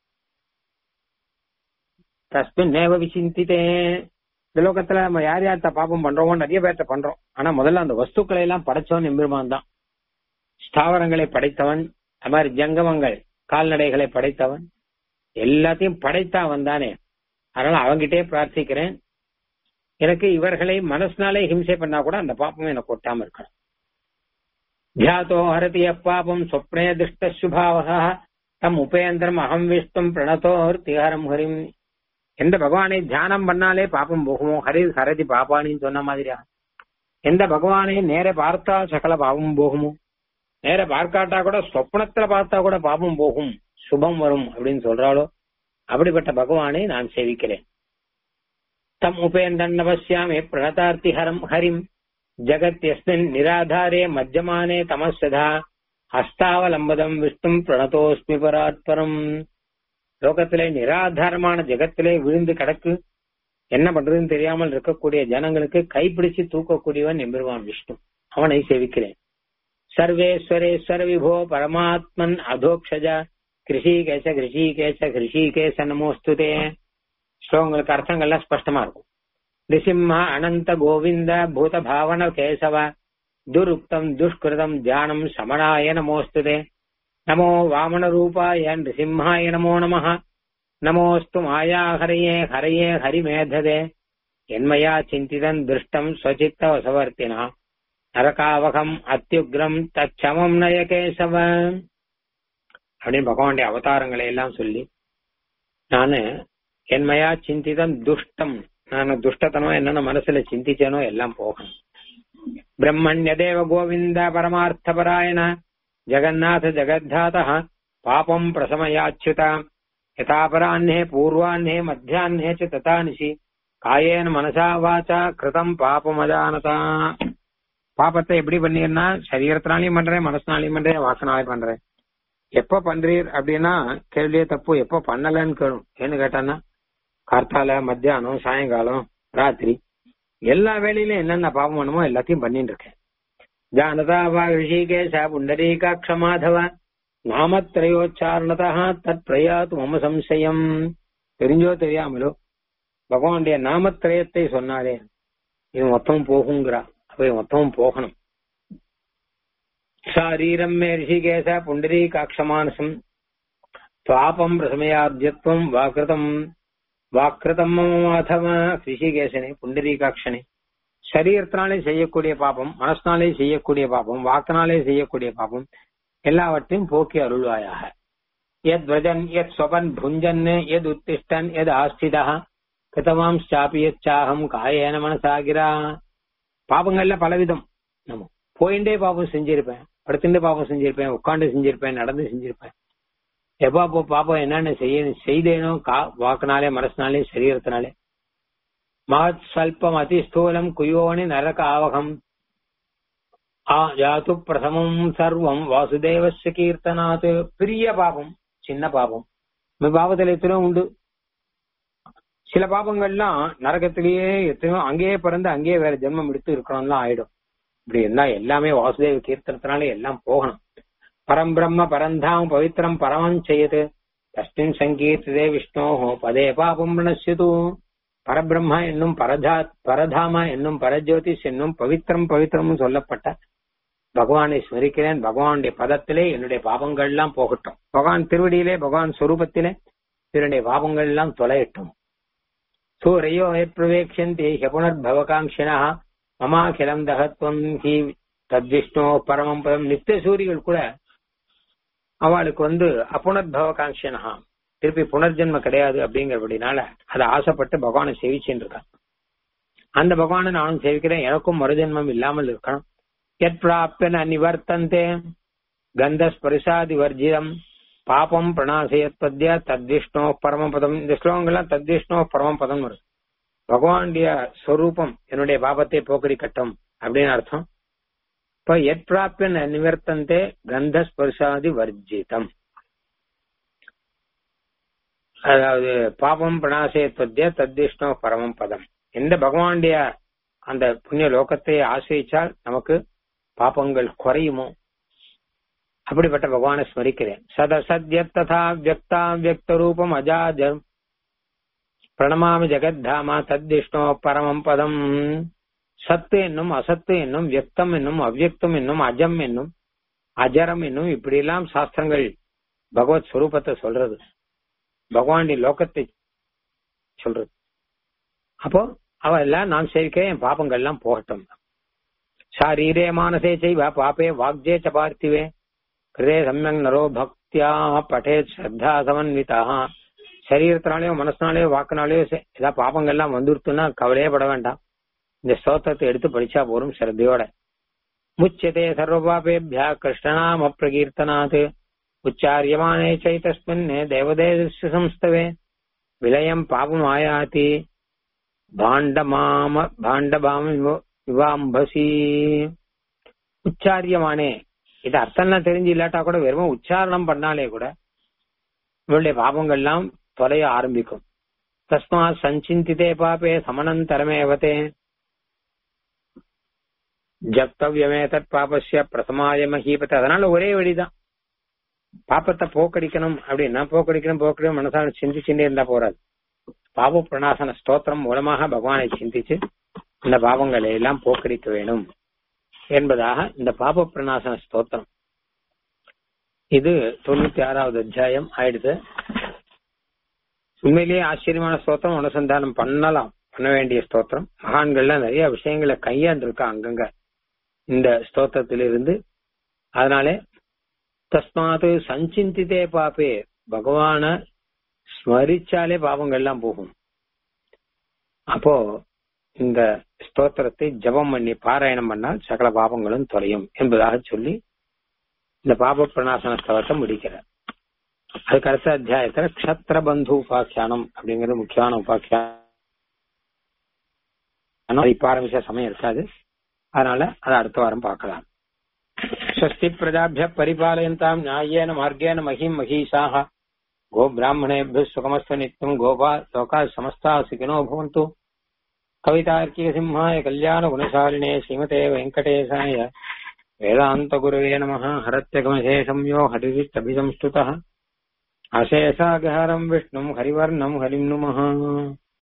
தஸ்மின் நேவ விசிந்தித்தே இந்த லோகத்துல நம்ம யார் யார்த்த பாபம் பண்றோமோ நிறைய பேர்த்த பண்றோம் ஆனா முதல்ல அந்த வஸ்துக்களை எல்லாம் படைச்சவன் எம்பெருமான் தான் ஸ்தாவரங்களை படைத்தவன் அது மாதிரி ஜங்கமங்கள் கால்நடைகளை படைத்தவன் எல்லாத்தையும் படைத்தவன் தானே அதனால அவங்கிட்டே பிரார்த்திக்கிறேன் எனக்கு இவர்களை மனசுனாலே ஹிம்சை பண்ணா கூட அந்த பாப்பம் எனக்கு ஒட்டாம இருக்கணும் தியாதோ ஹரதி அப்பாபம் சொப்னே திருஷ்ட சுபாவகா தம் உபேந்திரம் அகம் விஷ்ணும் பிரணதோர் திகாரம் ஹரிம் எந்த பகவானை தியானம் பண்ணாலே பாப்பம் போகுமோ ஹரி ஹரதி பாப்பானின்னு சொன்ன மாதிரியா எந்த பகவானை நேர பார்த்தா சகல பாவம் போகுமோ நேர பார்க்காட்டா கூட சொப்னத்துல பார்த்தா கூட பாபம் போகும் சுபம் வரும் அப்படின்னு சொல்றாளோ அப்படிப்பட்ட பகவானை நான் சேவிக்கிறேன் தம் உபேந்தன் நபஸ்யாமே பிரணதார்த்தி ஹரம் ஹரிம் ஜகத்யஸ்மின் நிராதாரே மத்தியமானே தமஸ்ததா ஹஸ்தாவலம்பதம் விஷ்ணும் பிரணதோஸ்மி பராத்பரம் லோகத்திலே நிராதாரமான ஜெகத்திலே விழுந்து கிடக்கு என்ன பண்றதுன்னு தெரியாமல் இருக்கக்கூடிய ஜனங்களுக்கு கைப்பிடிச்சு தூக்கக்கூடியவன் எம்பெருவான் விஷ்ணு அவனை சேவிக்கிறேன் சர்வேஸ்வரேஸ்வர விபோ பரமாத்மன் அதோக்ஷஜா கிருஷிகேச கிருஷிகேச கிருஷிகேச நமோஸ்துதே ஸ்லோகங்களுக்கு அர்த்தங்கள்லாம் ஸ்பஷ்டமா இருக்கும் நிசிம்ம அனந்த கோவிந்த பூத பாவன கேசவ துருக்தம் துஷ்கிருதம் தியானம் சமணாய நமோஸ்துதே நமோ வாமன ரூபாய நிருசிம்ஹாய நமோ நம நமோஸ்து மாயா ஹரையே ஹரையே ஹரிமேததே என்மயா சிந்திதம் திருஷ்டம் ஸ்வசித்த வசவர்த்தினா நரகாவகம் அத்தியுக்ரம் தச்சமம் நய கேசவ அப்படின்னு பகவானுடைய அவதாரங்களை எல்லாம் சொல்லி நானு என்மையா சிந்திதம் துஷ்டம் நான் துஷ்டத்தனம் என்னென்ன மனசுல சிந்திச்சேனோ எல்லாம் போகும் பிரம்மண்ய தேவ கோவிந்த பரமார்த்த பராயண ஜெகநாத ஜெகத்தாத பாபம் பிரசமயாச்சுத யதாபராஹ்னே பூர்வாஹ்னே மத்தியாஹ்னே ச ததா நிஷி காயேன மனசா வாச்சா கிருதம் பாபமஜானதா பாபத்தை எப்படி பண்ணிருன்னா சரீரத்தினாலையும் பண்றேன் மனசுனாலையும் பண்றேன் வாசனாலையும் பண்றேன் எப்ப பண்றீர் அப்படின்னா கேள்வியே தப்பு எப்ப பண்ணலன்னு கேளும் ஏன்னு கேட்டான்னா கார்த்தால மத்தியானம் சாயங்காலம் ராத்திரி எல்லா வேலையிலும் என்னென்ன பாவம் பண்ணுமோ எல்லாத்தையும் பண்ணிட்டு இருக்கேன் ஜானதா வா ரிஷிகேஷ புண்டரீகாட்ச மாதவ நாமத்திரையோச்சாரணதா தத் பிரயாத்து மம சம்சயம் தெரிஞ்சோ தெரியாமலோ பகவானுடைய நாமத்திரயத்தை சொன்னாலே இது மொத்தம் போகுங்கிறா அப்ப மொத்தமும் போகணும் சாரீரம் மே ரிஷிகேச புண்டரீகாட்சமானசம் துவாபம் பிரசமயார்ஜத்வம் வாக்கிருதம் வாக்கிருதம் அதம ரிஷிகேசனே புண்டரீகாட்சனே சரீரத்தினாலே செய்யக்கூடிய பாபம் மனசினாலே செய்யக்கூடிய பாபம் வாக்கினாலே செய்யக்கூடிய பாபம் எல்லாவற்றையும் போக்கி அருள்வாயாக எத் விரஜன் எத் ஸ்வபன் புஞ்சன் எத் உத்திஷ்டன் எத் ஆஸ்திதா கிருதமாம் சாப்பி எச்சாகம் காயேன மனசாகிரா பாபங்கள்ல பலவிதம் நம்ம போயிண்டே பாபம் செஞ்சிருப்பேன் படுத்துட்டு பாபம் செஞ்சிருப்பேன் உட்காந்து செஞ்சிருப்பேன் நடந்து செஞ்சிருப்பேன் எப்பா போ பாப்பா என்னென்ன செய்ய செய்தேனோ கா வாக்குனாலே மனசுனாலே சரீரத்தினாலே மகத் ஸ்வல்பம் அதிஸ்தூலம் குயோனி நரக ஆவகம் ஆ ஜாத்து பிரதமம் சர்வம் வாசுதேவஸ்ய கீர்த்தனாத் பெரிய பாபம் சின்ன பாபம் இந்த பாபத்துல எத்தனையோ உண்டு சில பாபங்கள்லாம் நரகத்திலேயே எத்தனையோ அங்கேயே பிறந்து அங்கேயே வேற ஜென்மம் எடுத்து இருக்கணும்லாம் ஆயிடும் இப்படி என்ன எல்லாமே வாசுதேவ கீர்த்தனத்தினாலே எல்லாம் போகணும் பரம் பிரம்ம பரந்தாம் பவித்திரம் பரமம் செய்யுது தஸ்மின் சங்கீர்த்ததே விஷ்ணோஹோ பதே பாபம் நசியது பரபிரம்மா என்னும் பரதா பரதாமா என்னும் பரஜோதிஷ் என்னும் பவித்திரம் பவித்திரம் சொல்லப்பட்ட பகவானை ஸ்மரிக்கிறேன் பகவானுடைய பதத்திலே என்னுடைய பாபங்கள் எல்லாம் போகட்டும் பகவான் திருவடியிலே பகவான் சொரூபத்திலே என்னுடைய பாபங்கள் எல்லாம் தொலையட்டும் சூரையோ பிரவேக்ஷந்தி ஹபுனர்பவகாங்ஷினா மமாகிலம் தகத்வம் ஹி தத்விஷ்ணோ பரமம் பதம் நித்திய சூரிகள் கூட அவளுக்கு வந்து அப்புனர்பவகாங்ஷனா திருப்பி புனர்ஜென்ம கிடையாது அப்படிங்கிறபடினால அதை ஆசைப்பட்டு பகவானை சேவிச்சுட்டு இருக்கான் அந்த பகவானை நானும் சேவிக்கிறேன் எனக்கும் மறுஜென்மம் இல்லாமல் இருக்கணும் எத் பிராப்யன நிவர்த்தந்தே கந்தஸ்பரிசாதி வர்ஜிதம் பாபம் பிரணாசயத்பத்ய தத்விஷ்ணோ பரமபதம் இந்த ஸ்லோகங்கள்லாம் தத்விஷ்ணோ பரமபதம் வரும் பகவானுடைய ஸ்வரூபம் என்னுடைய பாபத்தை போக்கடிக்கட்டும் அப்படின்னு அர்த்தம் இப்ப எத் பிராப்யன் நிவர்த்தந்தே கந்த ஸ்பர்சாதி வர்ஜிதம் அதாவது பாபம் பிரணாசயத்வத்திய தத்விஷ்ணோ பரமம் பதம் எந்த பகவானுடைய அந்த புண்ணிய லோகத்தை ஆசிரிச்சால் நமக்கு பாபங்கள் குறையுமோ அப்படிப்பட்ட பகவானை ஸ்மரிக்கிறேன் சத சத்ய ததா வியக்தா வியக்த ரூபம் அஜாஜம் பிரணமாமி ஜெகத்தாமா தத்விஷ்ணோ பரமம் பதம் சத்து என்னும் அசத்து என்னும் வியக்தம் என்னும் அவ்வியக்தம் என்னும் அஜம் என்னும் அஜரம் என்னும் இப்படி எல்லாம் சாஸ்திரங்கள் பகவத் ஸ்வரூபத்தை சொல்றது பகவானுடைய லோகத்தை சொல்றது அப்போ அவ எல்லாம் நான் சேவிக்க என் பாபங்கள் எல்லாம் போகட்டும் சாரீரே மானசே செய்வ பாப்பே வாக்ஜே ச பார்த்திவே கிருதே சமயங் நரோ பக்தியா பட்டே ஸ்ரத்தா சமன்விதா சரீரத்தினாலேயோ மனசினாலேயோ வாக்குனாலேயோ ஏதாவது பாபங்கள்லாம் வந்துருத்துன்னா கவலையே பட வேண்டாம் இந்த ஸ்தோத்திரத்தை எடுத்து படிச்சா போரும் ஸ்ரத்தையோட முச்சதே சர்வபாபேபியா கிருஷ்ணநாம பிரகீர்த்தனாத் உச்சாரியமானே சைதஸ்மின் தேவதேச சம்ஸ்தவே விலயம் பாபம் ஆயாதி பாண்டமாம பாண்டபாம விவாம்பசி உச்சாரியமானே இது அர்த்தம்லாம் தெரிஞ்சு இல்லாட்டா கூட வெறும் உச்சாரணம் பண்ணாலே கூட இவளுடைய பாபங்கள்லாம் தொலைய ஆரம்பிக்கும் தஸ்மா சஞ்சிந்திதே பாப்பே சமனந்தரமேவதே ஜப்தவியமே தத் பாபஸ்ய பிரசமாய மகீபத்தை அதனால ஒரே வழிதான் பாப்பத்தை போக்கடிக்கணும் அப்படின்னா போக்கடிக்கணும் போக்கடிக்கணும் மனசான சிந்திச்சுட்டே இருந்தா போறாது பாப பிரணாசன ஸ்தோத்திரம் மூலமாக பகவானை சிந்திச்சு இந்த பாவங்களை எல்லாம் போக்கடிக்க வேணும் என்பதாக இந்த பாப பிரணாசன ஸ்தோத்திரம் இது தொண்ணூத்தி ஆறாவது அத்தியாயம் ஆயிடுது உண்மையிலேயே ஆச்சரியமான ஸ்தோத்திரம் அனுசந்தானம் பண்ணலாம் பண்ண வேண்டிய ஸ்தோத்திரம் மகான்கள்லாம் நிறைய விஷயங்களை கையாண்டிருக்கா அங்கங்க இந்த ஸ்தோத்திரத்திலிருந்து அதனாலே தஸ்மாத் சஞ்சிந்திதே பாப்பே பகவான ஸ்மரிச்சாலே பாவங்கள்லாம் போகும் அப்போ இந்த ஸ்தோத்திரத்தை ஜபம் பண்ணி பாராயணம் பண்ணால் சகல பாவங்களும் தொலையும் என்பதாக சொல்லி இந்த பாப பிரணாசன ஸ்தவத்தை முடிக்கிறார் அதுக்கு அடுத்த அத்தியாயத்துல க்ஷத்ர பந்து உபாக்கியானம் அப்படிங்கிறது முக்கியமான உபாக்கியானம் இப்ப ஆரம்பிச்ச சமயம் இருக்காது அதனால அதை அடுத்த வாரம் பார்க்கலாம் ஸ்வஸ்தி பிரஜாபிய பரிபாலயந்தாம் நியாயேன மார்கேன மகிம் மகீஷாக गो ब्राह्मणेभ्य सुखमस्व नित्यम गोपा लोका समस्ता सुखिनो भवन्तु कवितार्किक सिंहाय कल्याण गुणशालिने श्रीमते वेङ्कटेशाय वेदान्त गुरुवे नमः हरत्यगमशेषं यो हरिरित्यभिसंस्तुतः अशेषागहरं विष्णुं हरिवर्णं हरिं नुमः